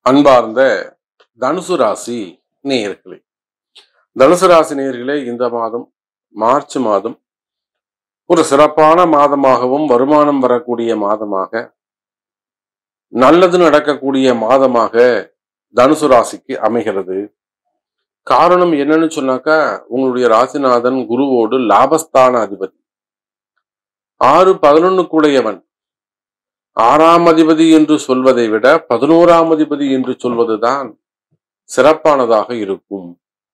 அன்பார்ந்த தனுசு ராசி நேயர்களே தனுசு ராசி நேயர்களே இந்த மாதம் மார்ச் மாதம் ஒரு சிறப்பான மாதமாகவும் வருமானம் வரக்கூடிய மாதமாக நல்லது நடக்கக்கூடிய மாதமாக தனுசு ராசிக்கு அமைகிறது காரணம் என்னன்னு சொன்னாக்கா உங்களுடைய ராசிநாதன் குருவோடு லாபஸ்தான அதிபதி ஆறு பதினொன்னுக்குடையவன் ஆறாம் அதிபதி என்று சொல்வதை விட பதினோராம் அதிபதி என்று சொல்வதுதான் சிறப்பானதாக இருக்கும்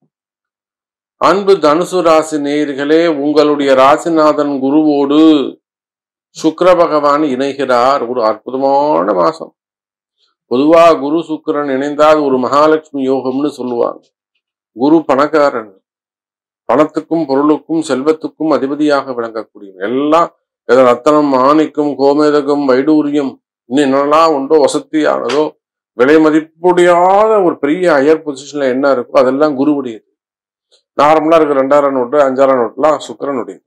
அன்பு தனுசு ராசி நேயர்களே உங்களுடைய ராசிநாதன் குருவோடு சுக்கிர பகவான் இணைகிறார் ஒரு அற்புதமான மாசம் பொதுவா குரு சுக்கிரன் இணைந்தால் ஒரு மகாலட்சுமி யோகம்னு சொல்லுவாங்க குரு பணக்காரன் பணத்துக்கும் பொருளுக்கும் செல்வத்துக்கும் அதிபதியாக விளங்கக்கூடிய எல்லாம் ஏதோ ரத்தனம் மாணிக்கம் கோமேதகம் வைடூரியம் இன்னும் என்னெல்லாம் உண்டோ வசதியானதோ விலை மதிப்புடையாத ஒரு பெரிய ஹையர் பொசிஷன்ல என்ன இருக்கோ அதெல்லாம் குருவுடையது நார்மலா இருக்க ரெண்டாயிரம் நோட்டு அஞ்சாயிரம் நோட்டுலாம் சுக்கரனுடையது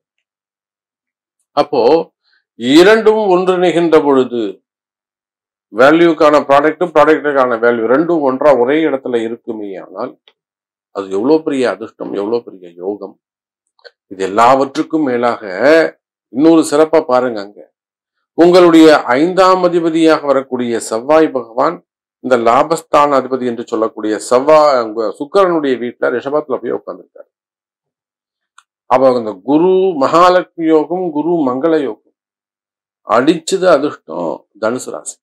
அப்போ இரண்டும் ஒன்றிணைகின்ற பொழுது வேல்யூக்கான ப்ராடக்ட் ப்ராடக்டுக்கான வேல்யூ ரெண்டும் ஒன்றா ஒரே இடத்துல இருக்குமே ஆனால் அது எவ்வளவு பெரிய அதிர்ஷ்டம் எவ்வளவு பெரிய யோகம் இது எல்லாவற்றுக்கும் மேலாக இன்னொரு சிறப்பா பாருங்க அங்க உங்களுடைய ஐந்தாம் அதிபதியாக வரக்கூடிய செவ்வாய் பகவான் இந்த லாபஸ்தான அதிபதி என்று சொல்லக்கூடிய செவ்வாய் உங்க சுக்கரனுடைய வீட்டுல ரிஷபத்துல போய் உட்கார்ந்துருக்காரு அப்ப இந்த குரு மகாலட்சுமி யோகம் குரு மங்கள யோகம் அடிச்சது அதிர்ஷ்டம் தனுசு ராசி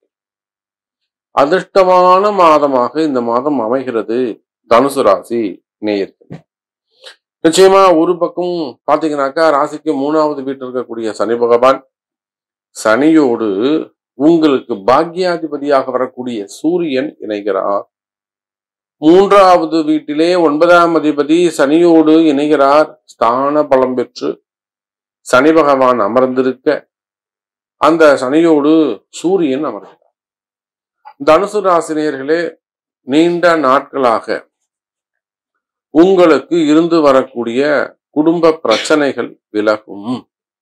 அதிர்ஷ்டமான மாதமாக இந்த மாதம் அமைகிறது தனுசு ராசி நேயர்கள் நிச்சயமா ஒரு பக்கம் பாத்தீங்கன்னாக்கா ராசிக்கு மூணாவது வீட்டில் இருக்கக்கூடிய சனி பகவான் சனியோடு உங்களுக்கு பாக்யாதிபதியாக வரக்கூடிய சூரியன் இணைகிறார் மூன்றாவது வீட்டிலே ஒன்பதாம் அதிபதி சனியோடு இணைகிறார் ஸ்தான பலம் பெற்று சனி பகவான் அமர்ந்திருக்க அந்த சனியோடு சூரியன் அமர்கிறார் தனுசு ராசினியர்களே நீண்ட நாட்களாக உங்களுக்கு இருந்து வரக்கூடிய குடும்ப பிரச்சனைகள் விலகும்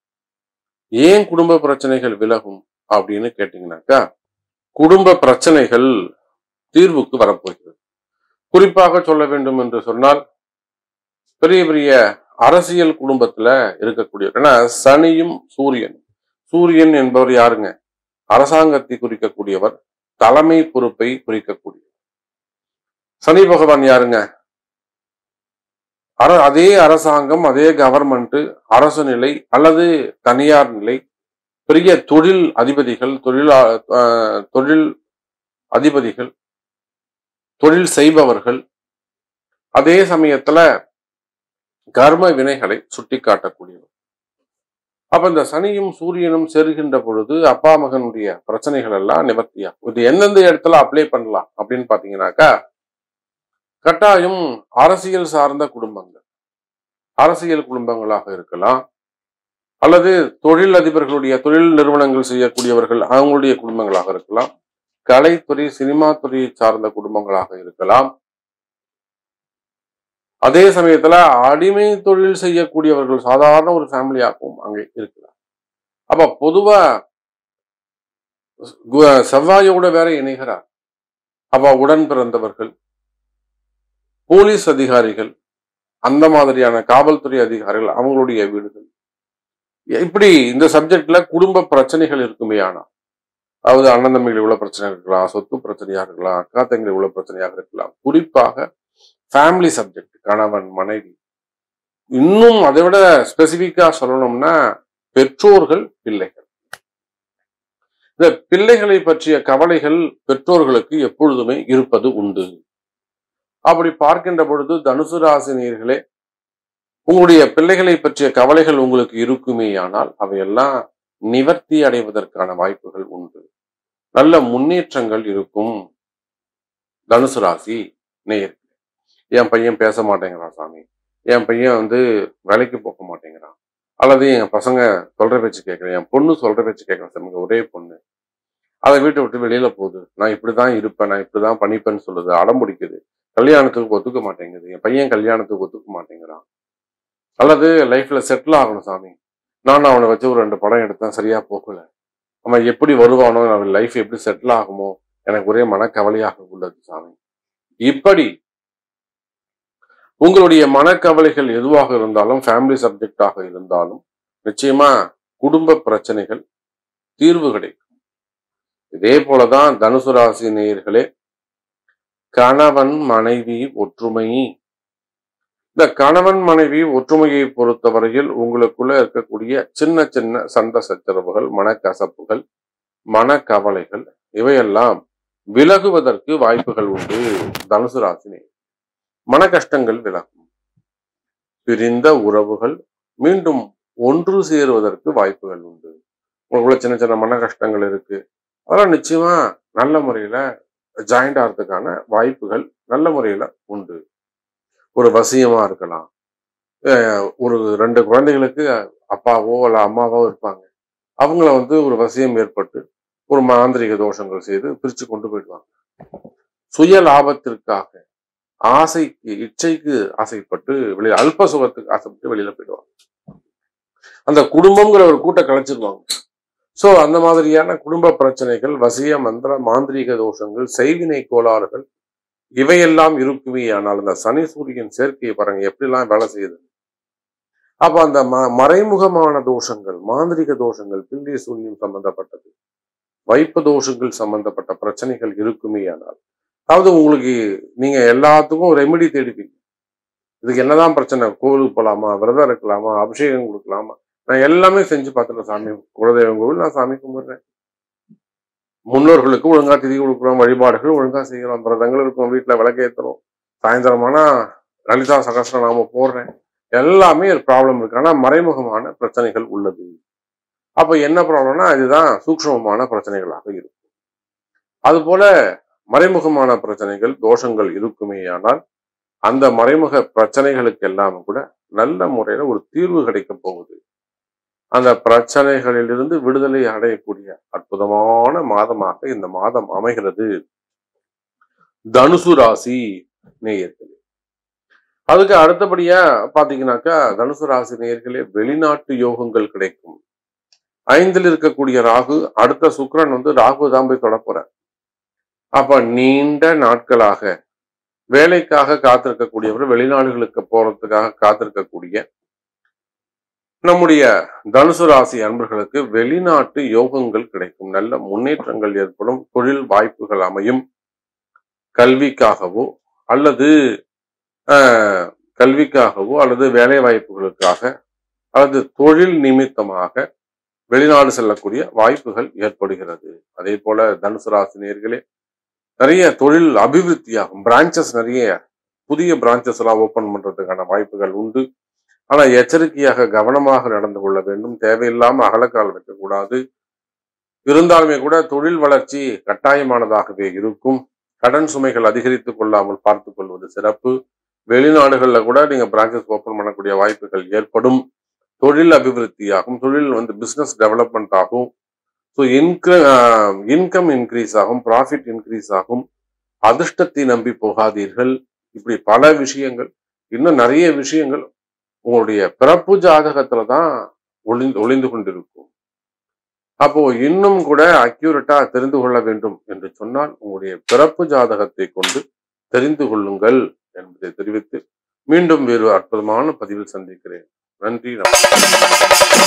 ஏன் குடும்ப பிரச்சனைகள் விலகும் அப்படின்னு கேட்டீங்கன்னாக்கா குடும்ப பிரச்சனைகள் தீர்வுக்கு வரப்போகிறது குறிப்பாக சொல்ல வேண்டும் என்று சொன்னால் பெரிய பெரிய அரசியல் குடும்பத்துல இருக்கக்கூடிய ஏன்னா சனியும் சூரியன் சூரியன் என்பவர் யாருங்க அரசாங்கத்தை குறிக்கக்கூடியவர் தலைமை பொறுப்பை குறிக்கக்கூடியவர் சனி பகவான் யாருங்க அர அதே அரசாங்கம் அதே கவர்மெண்ட் அரசு நிலை அல்லது தனியார் நிலை பெரிய தொழில் அதிபதிகள் தொழிலா அஹ், தொழில் அதிபதிகள் தொழில் செய்பவர்கள் அதே சமயத்துல கர்ம வினைகளை சுட்டிக்காட்டக்கூடியவர் அப்ப இந்த சனியும் சூரியனும் சேருகின்ற பொழுது அப்பா மகனுடைய பிரச்சனைகள் எல்லாம் நிவர்த்தியாகும் இது எந்தெந்த இடத்துல அப்ளை பண்ணலாம் அப்படின்னு பாத்தீங்கன்னாக்கா கட்டாயம் அரசியல் சார்ந்த குடும்பங்கள் அரசியல் குடும்பங்களாக இருக்கலாம் அல்லது தொழில் அதிபர்களுடைய தொழில் நிறுவனங்கள் செய்யக்கூடியவர்கள் அவங்களுடைய குடும்பங்களாக இருக்கலாம் கலைத்துறை சினிமா துறையை சார்ந்த குடும்பங்களாக இருக்கலாம் அதே சமயத்துல அடிமை தொழில் செய்யக்கூடியவர்கள் சாதாரண ஒரு ஃபேமிலியாகவும் அங்கே இருக்கலாம் அப்ப பொதுவா கு- செவ்வாயோட வேற இணைகிறார் அப்ப உடன் பிறந்தவர்கள் போலீஸ் அதிகாரிகள் அந்த மாதிரியான காவல்துறை அதிகாரிகள் அவங்களுடைய வீடுகள் இப்படி இந்த சப்ஜெக்ட்ல குடும்ப பிரச்சனைகள் இருக்குமே ஆனா அதாவது அண்ணன் தம்பிகள் இவ்வளவு பிரச்சனை இருக்கலாம் சொத்து பிரச்சனையாக இருக்கலாம் அக்கா தங்கை இவ்வளவு பிரச்சனையாக இருக்கலாம் குறிப்பாக ஃபேமிலி சப்ஜெக்ட் கணவன் மனைவி இன்னும் அதை விட ஸ்பெசிபிக்கா சொல்லணும்னா பெற்றோர்கள் பிள்ளைகள் இந்த பிள்ளைகளை பற்றிய கவலைகள் பெற்றோர்களுக்கு எப்பொழுதுமே இருப்பது உண்டு அப்படி பார்க்கின்ற பொழுது தனுசு ராசினியர்களே உங்களுடைய பிள்ளைகளை பற்றிய கவலைகள் உங்களுக்கு இருக்குமேயானால் அவையெல்லாம் நிவர்த்தி அடைவதற்கான வாய்ப்புகள் உண்டு நல்ல முன்னேற்றங்கள் இருக்கும் தனுசு ராசி நேயர்களே என் பையன் பேச மாட்டேங்கிறான் சாமி என் பையன் வந்து வேலைக்கு போக மாட்டேங்கிறான் அல்லது என் பசங்க சொல்ற பேச்சு கேட்கறேன் என் பொண்ணு சொல்ற பேச்சு கேட்கறேன் சாமி ஒரே பொண்ணு அதை வீட்டை விட்டு வெளியில போகுது நான் இப்படிதான் இருப்பேன் நான் இப்படிதான் பண்ணிப்பேன்னு சொல்லுது அடம் பிடிக்குது கல்யாணத்துக்கு ஒத்துக்க மாட்டேங்குது என் பையன் கல்யாணத்துக்கு ஒத்துக்க மாட்டேங்கிறான் அல்லது லைஃப்ல செட்டில் ஆகணும் சாமி நான் அவனை வச்சு ஒரு ரெண்டு படம் எடுத்தேன் சரியா போகல அவன் எப்படி வருவானோ அவன் லைஃப் எப்படி செட்டில் ஆகுமோ எனக்கு ஒரே மனக்கவலையாக உள்ளது சாமி இப்படி உங்களுடைய மனக்கவலைகள் எதுவாக இருந்தாலும் ஃபேமிலி சப்ஜெக்டாக இருந்தாலும் நிச்சயமா குடும்ப பிரச்சனைகள் தீர்வு கிடைக்கும் இதே போலதான் தனுசு ராசி நேயர்களே கணவன் மனைவி ஒற்றுமை இந்த கணவன் மனைவி ஒற்றுமையை பொறுத்தவரையில் உங்களுக்குள்ள இருக்கக்கூடிய சின்ன சின்ன சண்டை சச்சரவுகள் மனக்கசப்புகள் மனக்கவலைகள் இவையெல்லாம் விலகுவதற்கு வாய்ப்புகள் உண்டு தனுசு ராசினே மன கஷ்டங்கள் விலகும் பிரிந்த உறவுகள் மீண்டும் ஒன்று சேருவதற்கு வாய்ப்புகள் உண்டு உங்களுக்குள்ள சின்ன சின்ன மன கஷ்டங்கள் இருக்கு அதெல்லாம் நிச்சயமா நல்ல முறையில ஜாயிண்ட் ஆகிறதுக்கான வாய்ப்புகள் நல்ல முறையில உண்டு ஒரு வசியமா இருக்கலாம் அஹ் ஒரு ரெண்டு குழந்தைகளுக்கு அப்பாவோ அல்ல அம்மாவோ இருப்பாங்க அவங்கள வந்து ஒரு வசியம் ஏற்பட்டு ஒரு மாந்திரிக தோஷங்கள் செய்து பிரிச்சு கொண்டு போயிடுவாங்க சுய லாபத்திற்காக ஆசைக்கு இச்சைக்கு ஆசைப்பட்டு வெளியே அல்ப சுகத்துக்கு ஆசைப்பட்டு வெளியில போயிடுவாங்க அந்த குடும்பம்ங்கிற ஒரு கூட்ட கலைச்சிருவாங்க சோ அந்த மாதிரியான குடும்ப பிரச்சனைகள் வசிய மந்திர மாந்திரீக தோஷங்கள் செய்வினை கோளாறுகள் இவையெல்லாம் இருக்குமே ஆனால் அந்த சனி சூரியன் சேர்க்கையை பாருங்க எப்படிலாம் வேலை செய்யுது அப்ப அந்த ம மறைமுகமான தோஷங்கள் மாந்திரிக தோஷங்கள் பில்லி சூன்யம் சம்பந்தப்பட்டது வைப்பு தோஷங்கள் சம்பந்தப்பட்ட பிரச்சனைகள் இருக்குமே ஆனால் அதாவது உங்களுக்கு நீங்க எல்லாத்துக்கும் ரெமெடி தேடிப்பீங்க இதுக்கு என்னதான் பிரச்சனை கோவிலுக்கு போலாமா விரதம் இருக்கலாமா அபிஷேகம் கொடுக்கலாமா நான் எல்லாமே செஞ்சு பார்த்துட்டேன் சாமி குலதெய்வம் கோவில் நான் சாமி கும்பிடுறேன் முன்னோர்களுக்கு ஒழுங்கா திதி கொடுக்குறோம் வழிபாடுகள் ஒழுங்கா செய்யறோம் விரதங்கள் இருக்கும் வீட்டுல விளக்கேற்றணும் சாயந்தரமானா லலிதா சகஸ்ர நாம போடுறேன் எல்லாமே ஒரு ப்ராப்ளம் இருக்கு ஆனா மறைமுகமான பிரச்சனைகள் உள்ளது அப்ப என்ன ப்ராப்ளம்னா இதுதான் சூக்ஷ்மமான பிரச்சனைகளாக இருக்கும் அதுபோல மறைமுகமான பிரச்சனைகள் தோஷங்கள் இருக்குமே ஆனால் அந்த மறைமுக பிரச்சனைகளுக்கு எல்லாம் கூட நல்ல முறையில ஒரு தீர்வு கிடைக்க போகுது அந்த பிரச்சனைகளிலிருந்து விடுதலை அடையக்கூடிய அற்புதமான மாதமாக இந்த மாதம் அமைகிறது தனுசு ராசி நேயர்களே அதுக்கு அடுத்தபடியா பாத்தீங்கன்னாக்கா தனுசு ராசி நேயர்களே வெளிநாட்டு யோகங்கள் கிடைக்கும் ஐந்தில் இருக்கக்கூடிய ராகு அடுத்த சுக்கிரன் வந்து ராகு தான் போய் தொட போறார் அப்ப நீண்ட நாட்களாக வேலைக்காக காத்திருக்கக்கூடியவர் வெளிநாடுகளுக்கு போறதுக்காக காத்திருக்கக்கூடிய நம்முடைய தனுசு ராசி அன்பர்களுக்கு வெளிநாட்டு யோகங்கள் கிடைக்கும் நல்ல முன்னேற்றங்கள் ஏற்படும் தொழில் வாய்ப்புகள் அமையும் கல்விக்காகவோ அல்லது ஆஹ், கல்விக்காகவோ அல்லது வேலை வாய்ப்புகளுக்காக அல்லது தொழில் நிமித்தமாக வெளிநாடு செல்லக்கூடிய வாய்ப்புகள் ஏற்படுகிறது அதே போல தனுசு ராசி நேர்களே நிறைய தொழில் அபிவிருத்தியாகும் பிரான்ச்சஸ் நிறைய புதிய பிரான்ச்சஸ் எல்லாம் ஓபன் பண்றதுக்கான வாய்ப்புகள் உண்டு ஆனா எச்சரிக்கையாக கவனமாக நடந்து கொள்ள வேண்டும் தேவையில்லாம அகலக்கால் வைக்கக்கூடாது இருந்தாலுமே கூட தொழில் வளர்ச்சி கட்டாயமானதாகவே இருக்கும் கடன் சுமைகள் அதிகரித்துக் கொள்ளாமல் பார்த்துக் கொள்வது சிறப்பு வெளிநாடுகள்ல கூட நீங்க பிரான்ச்சஸ் ஓபன் பண்ணக்கூடிய வாய்ப்புகள் ஏற்படும் தொழில் அபிவிருத்தியாகும் தொழில் வந்து பிசினஸ் டெவலப்மெண்ட் ஆகும் ஸோ இன்க இன்கம் இன்க்ரீஸ் ஆகும் ப்ராஃபிட் இன்க்ரீஸ் ஆகும் அதிர்ஷ்டத்தை நம்பி போகாதீர்கள் இப்படி பல விஷயங்கள் இன்னும் நிறைய விஷயங்கள் உங்களுடைய பிறப்பு ஜாதகத்துல தான் ஒளிந்து ஒளிந்து கொண்டிருக்கும் அப்போ இன்னும் கூட அக்யூரேட்டா தெரிந்து கொள்ள வேண்டும் என்று சொன்னால் உங்களுடைய பிறப்பு ஜாதகத்தை கொண்டு தெரிந்து கொள்ளுங்கள் என்பதை தெரிவித்து மீண்டும் வேறு அற்புதமான பதிவில் சந்திக்கிறேன் நன்றி நமஸ்காரம்